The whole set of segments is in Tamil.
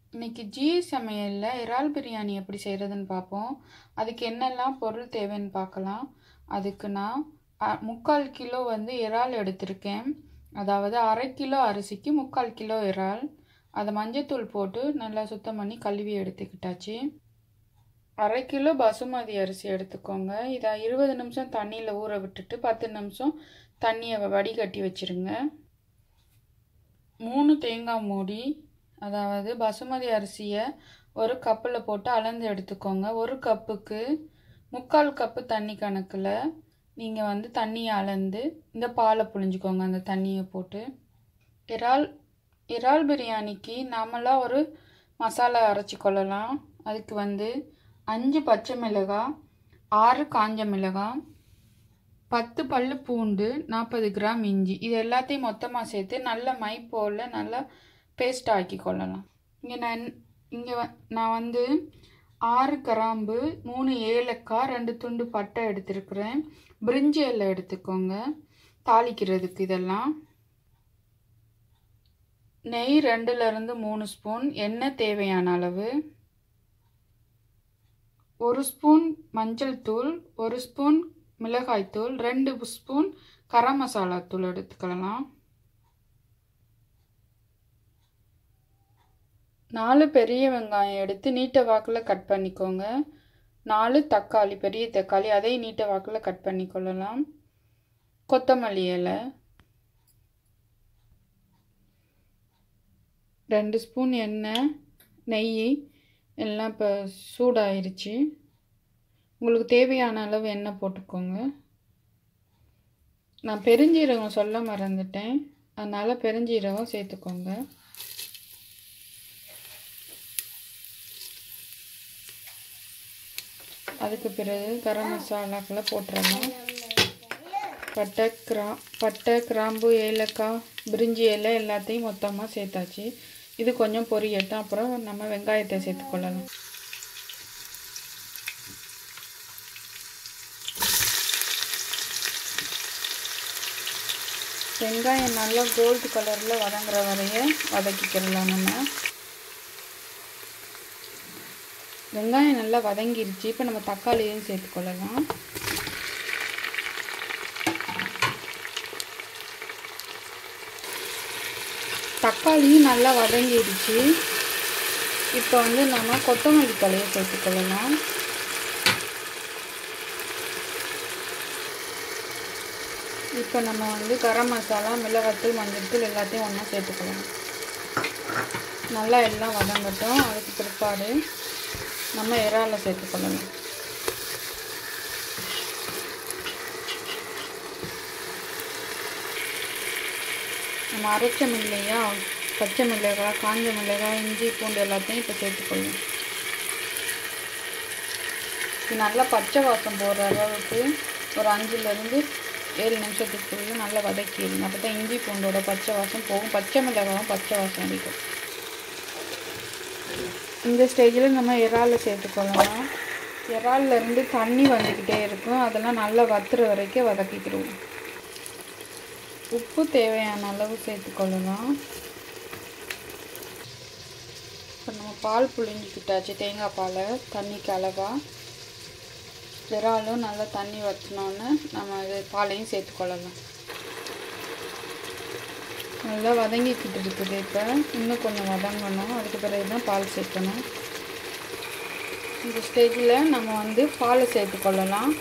இன்னைக்கு ஜி சமையலில் இறால் பிரியாணி எப்படி செய்கிறதுன்னு பார்ப்போம் அதுக்கு என்னெல்லாம் பொருள் தேவைன்னு பார்க்கலாம் அதுக்கு நான் அ, முக்கால் கிலோ வந்து இறால் எடுத்திருக்கேன் அதாவது அரை கிலோ அரிசிக்கு முக்கால் கிலோ இறால் அதை மஞ்சத்தூள் போட்டு நல்லா சுத்தம் பண்ணி கழுவி எடுத்துக்கிட்டாச்சு அரை கிலோ பசுமதி அரிசி எடுத்துக்கோங்க இதை இருபது நிமிஷம் தண்ணியில் ஊற விட்டுட்டு பத்து நிமிஷம் தண்ணியை வடிகட்டி வச்சிருங்க மூணு தேங்காய் மூடி அதாவது பசுமதி அரிசியை ஒரு கப்பில் போட்டு அளந்து எடுத்துக்கோங்க ஒரு கப்புக்கு முக்கால் கப்பு தண்ணி கணக்கில் நீங்கள் வந்து தண்ணியை அளந்து இந்த பாலை புழிஞ்சுக்கோங்க அந்த தண்ணியை போட்டு இறால் இறால் பிரியாணிக்கு நாமளாக ஒரு மசாலா அரைச்சி கொள்ளலாம் அதுக்கு வந்து அஞ்சு பச்சை மிளகாய் ஆறு காஞ்ச மிளகாய் பத்து பல்லு பூண்டு நாற்பது கிராம் இஞ்சி இது எல்லாத்தையும் மொத்தமாக சேர்த்து நல்ல மை போல் நல்லா பேஸ்ட் ஆக்கி கொள்ளலாம் இங்கே நான் இங்கே வ நான் வந்து ஆறு கிராம்பு மூணு ஏலக்காய் ரெண்டு துண்டு பட்டை எடுத்திருக்கிறேன் பிரிஞ்சி இலை எடுத்துக்கோங்க தாளிக்கிறதுக்கு இதெல்லாம் நெய் ரெண்டுலேருந்து மூணு ஸ்பூன் எண்ணெய் தேவையான அளவு ஒரு ஸ்பூன் மஞ்சள் தூள் ஒரு ஸ்பூன் மிளகாய்த்தூள் ரெண்டு ஸ்பூன் கரம் மசாலா தூள் எடுத்துக்கலாம் நாலு பெரிய வெங்காயம் எடுத்து நீட்ட வாக்கில் கட் பண்ணிக்கோங்க நாலு தக்காளி பெரிய தக்காளி அதையும் நீட்ட வாக்கில் கட் பண்ணி கொள்ளலாம் கொத்தமல்லி இலை ரெண்டு ஸ்பூன் எண்ணெய் நெய் எல்லாம் இப்போ சூடாயிருச்சு உங்களுக்கு தேவையான அளவு எண்ணெய் போட்டுக்கோங்க நான் பெருஞ்சீரகம் சொல்ல மறந்துட்டேன் அதனால் பெருஞ்சீரகம் சேர்த்துக்கோங்க அதுக்கு பிறகு கரம் மசாலாக்களை போட்டுடலாம் பட்டை கிரா பட்டை கிராம்பு ஏலக்காய் பிரிஞ்சி இலை எல்லாத்தையும் மொத்தமாக சேர்த்தாச்சு இது கொஞ்சம் பொரியட்டும் அப்புறம் நம்ம வெங்காயத்தை சேர்த்துக்கொள்ளலாம் வெங்காயம் நல்லா கோல்டு கலரில் வதங்குற வரைய வதக்கிக்கிடலாம் நம்ம வெங்காயம் நல்லா வதங்கிருச்சு இப்போ நம்ம தக்காளியையும் சேர்த்துக்கொள்ளலாம் தக்காளியும் நல்லா வதங்கிடுச்சு இப்போ வந்து நம்ம கொத்தமல்லி தலையை சேர்த்துக்கொள்ளலாம் இப்போ நம்ம வந்து கரம் மசாலா மிளகாத்தூள் மஞ்சள்தூள் எல்லாத்தையும் ஒன்றா சேர்த்துக்கலாம் நல்லா எல்லாம் வதங்கட்டும் அதுக்கு பிற்பாடு நம்ம இறாலை சேர்த்துக்கொள்ளலாம் நம்ம அரைச்ச இல்லையா பச்சை மிளகாய் காஞ்ச மிளகாய் இஞ்சி பூண்டு எல்லாத்தையும் இப்போ சேர்த்துக்கொள்ளணும் இது நல்லா பச்சை வாசம் போகிற அளவுக்கு ஒரு அஞ்சுலேருந்து ஏழு நிமிஷத்துக்குள்ளே நல்லா வதக்கிடுங்க அப்போ தான் இஞ்சி பூண்டோட பச்சை வாசம் போகும் பச்சை மிளகாவும் பச்சை வாசம் அடிக்கும் இந்த ஸ்டேஜில் நம்ம இறாலை சேர்த்துக்கொள்ளலாம் இறால்லேருந்து தண்ணி வந்துக்கிட்டே இருக்கும் அதெல்லாம் நல்லா வத்துற வரைக்கும் வதக்கிக்கிடுவோம் உப்பு தேவையான அளவு சேர்த்துக்கொள்ளலாம் இப்போ நம்ம பால் புழிஞ்சிக்கிட்டாச்சு தேங்காய் பாலை தண்ணிக்கு அளவாக இறாலும் நல்லா தண்ணி வற்றினோன்னு நம்ம இது பாலையும் சேர்த்துக்கொள்ளலாம் நல்லா வதங்கிக்கிட்டு இருக்குது இப்போ இன்னும் கொஞ்சம் வதங்கணும் அதுக்கு பிறகு தான் பால் சேர்க்கணும் இந்த ஸ்டேஜில் நம்ம வந்து பாலை சேர்த்துக்கொள்ளலாம்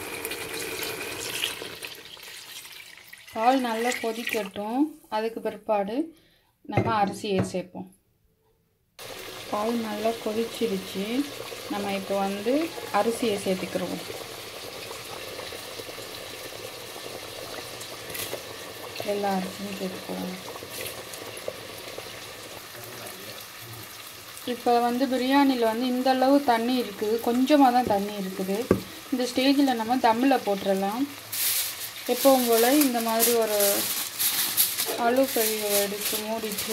பால் நல்லா கொதிக்கட்டும் அதுக்கு பிற்பாடு நம்ம அரிசியை சேர்ப்போம் பால் நல்லா கொதிச்சிருச்சு நம்ம இப்போ வந்து அரிசியை சேர்த்துக்கிறோம் எல்லா அரிசியும் சேர்த்துக்குவோம் இப்போ வந்து பிரியாணியில் வந்து இந்த அளவு தண்ணி இருக்குது கொஞ்சமாக தான் தண்ணி இருக்குது இந்த ஸ்டேஜில் நம்ம தம்மில் போட்டுடலாம் எப்பவும் போல் இந்த மாதிரி ஒரு அழு கழிவை எடுத்து மூடிட்டு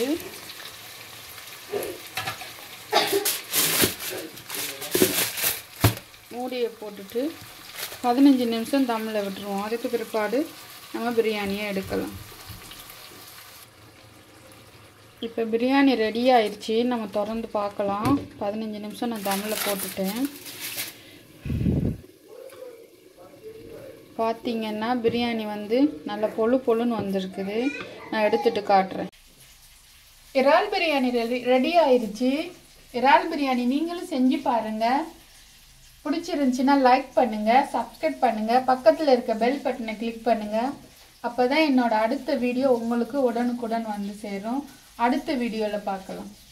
மூடியை போட்டுட்டு பதினஞ்சு நிமிஷம் தம்மில் விட்டுருவோம் அதுக்கு பிற்பாடு நம்ம பிரியாணியை எடுக்கலாம் இப்போ பிரியாணி ரெடி ஆயிடுச்சு நம்ம திறந்து பார்க்கலாம் பதினஞ்சு நிமிஷம் நான் தம்மில் போட்டுட்டேன் பார்த்தீங்கன்னா பிரியாணி வந்து நல்ல பொழு பொழுன்னு வந்திருக்குது நான் எடுத்துட்டு காட்டுறேன் இறால் பிரியாணி ரெடி ரெடி ஆயிடுச்சு இறால் பிரியாணி நீங்களும் செஞ்சு பாருங்கள் பிடிச்சிருந்துச்சின்னா லைக் பண்ணுங்கள் சப்ஸ்கிரைப் பண்ணுங்கள் பக்கத்தில் இருக்க பெல் பட்டனை கிளிக் பண்ணுங்கள் அப்போ தான் என்னோட அடுத்த வீடியோ உங்களுக்கு உடனுக்குடன் வந்து சேரும் அடுத்த வீடியோவில் பார்க்கலாம்